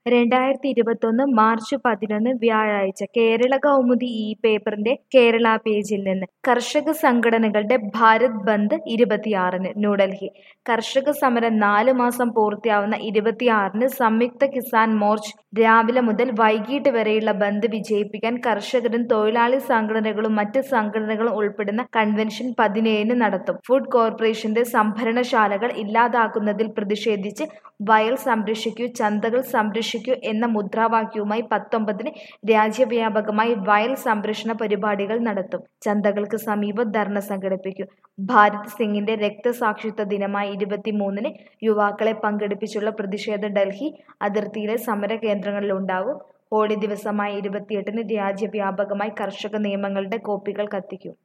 രണ്ടായിരത്തി ഇരുപത്തൊന്ന് മാർച്ച് പതിനൊന്ന് വ്യാഴാഴ്ച കേരള കൗമുദി ഈ പേപ്പറിന്റെ കേരള പേജിൽ നിന്ന് കർഷക സംഘടനകളുടെ ഭാരത് ബന്ദ് ഇരുപത്തിയാറിന് ന്യൂഡൽഹി കർഷക സമരം നാല് മാസം പൂർത്തിയാവുന്ന ഇരുപത്തിയാറിന് സംയുക്ത കിസാൻ മോർച്ച് രാവിലെ മുതൽ വൈകിട്ട് വരെയുള്ള ബന്ദ് വിജയിപ്പിക്കാൻ കർഷകരും തൊഴിലാളി സംഘടനകളും മറ്റ് സംഘടനകളും ഉൾപ്പെടുന്ന കൺവെൻഷൻ പതിനേഴിന് നടത്തും ഫുഡ് കോർപ്പറേഷന്റെ സംഭരണശാലകൾ ഇല്ലാതാക്കുന്നതിൽ പ്രതിഷേധിച്ച് വയൽ സംരക്ഷിക്കൂ ചന്തകൾ സംരക്ഷിക്കൂ എന്ന മുദ്രാവാക്യവുമായി പത്തൊമ്പതിന് രാജ്യവ്യാപകമായി വയൽ സംരക്ഷണ പരിപാടികൾ നടത്തും ചന്തകൾക്ക് സമീപം ധർണ സംഘടിപ്പിക്കും ഭാരത് സിംഗിന്റെ രക്തസാക്ഷിത്വ ദിനമായ ഇരുപത്തിമൂന്നിന് യുവാക്കളെ പങ്കെടുപ്പിച്ചുള്ള പ്രതിഷേധം ഡൽഹി അതിർത്തിയിലെ സമര കേന്ദ്രങ്ങളിലുണ്ടാകും ഹോളി ദിവസമായ ഇരുപത്തിയെട്ടിന് രാജ്യവ്യാപകമായി കർഷക നിയമങ്ങളുടെ കോപ്പികൾ കത്തിക്കും